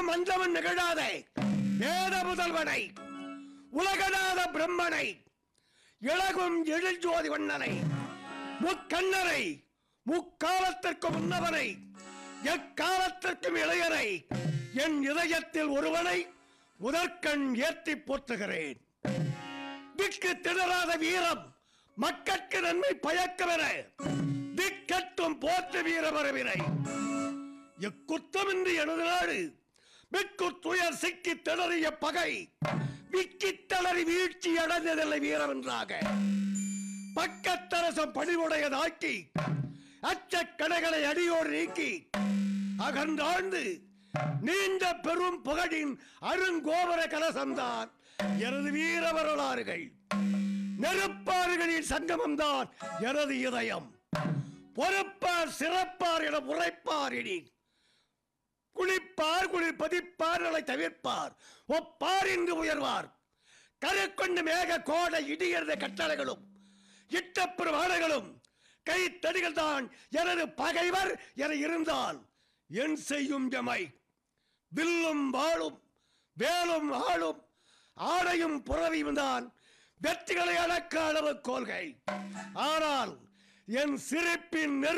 மந்தவன் நிகழாத வேத முதல்வனை உலகநாத பிரம்மனை இளகும் எழில்ஜோதி வண்ணனை முக்கண்ணனை முக்காலத்திற்கு முன்னவனை எக்காலத்திற்கும் இளையனை என் இதயத்தில் ஒருவனை முதற்கண் ஏற்றி போற்றுகிறேன் திக்கு திணறாத வீரம் மக்கட்கு நன்மை பயக்கவென திக்கட்டும் போற்று வீரமரவினை எக்குத்தமின்றி எனது நாடு மிக்கு துயர் சிக்கி திணறிய பகை விக்கி தளறி வீழ்ச்சி அடைந்ததில்லை வீரம் என்றாக பக்கத்தரசம் பணிவுடையதாக்கி அச்சக்கடைகளை அடியோடு நீக்கி அகன்றாழ்ந்து நீண்ட பெரும் புகழின் அருங்கோபுர கலசம்தான் எனது வீர வரலாறுகள் நெருப்பாறுகளின் சங்கமம்தான் எனது இதயம் பொறுப்பார் சிறப்பார் என உரைப்பார் இனி குளிப்பார் குளிர் பதிப்பார் நலை தவிர்ப்பார் ஒப்பார் என்று உயர்வார் கருக்கொண்டு மேக கோடை இடியறத கட்டளைகளும் இட்டப்பெரும் ஆடைகளும் கைத்தடிகள் தான் எனது பகைவர் என இருந்தால் என் செய்யும் எமை வில்லும் வாளும் வேலும் ஆளும் ஆடையும் புறவியும் தான் வெற்றிகளை அடக்க அளவு கொள்கை ஆனால் என் சிரிப்பின் நெரு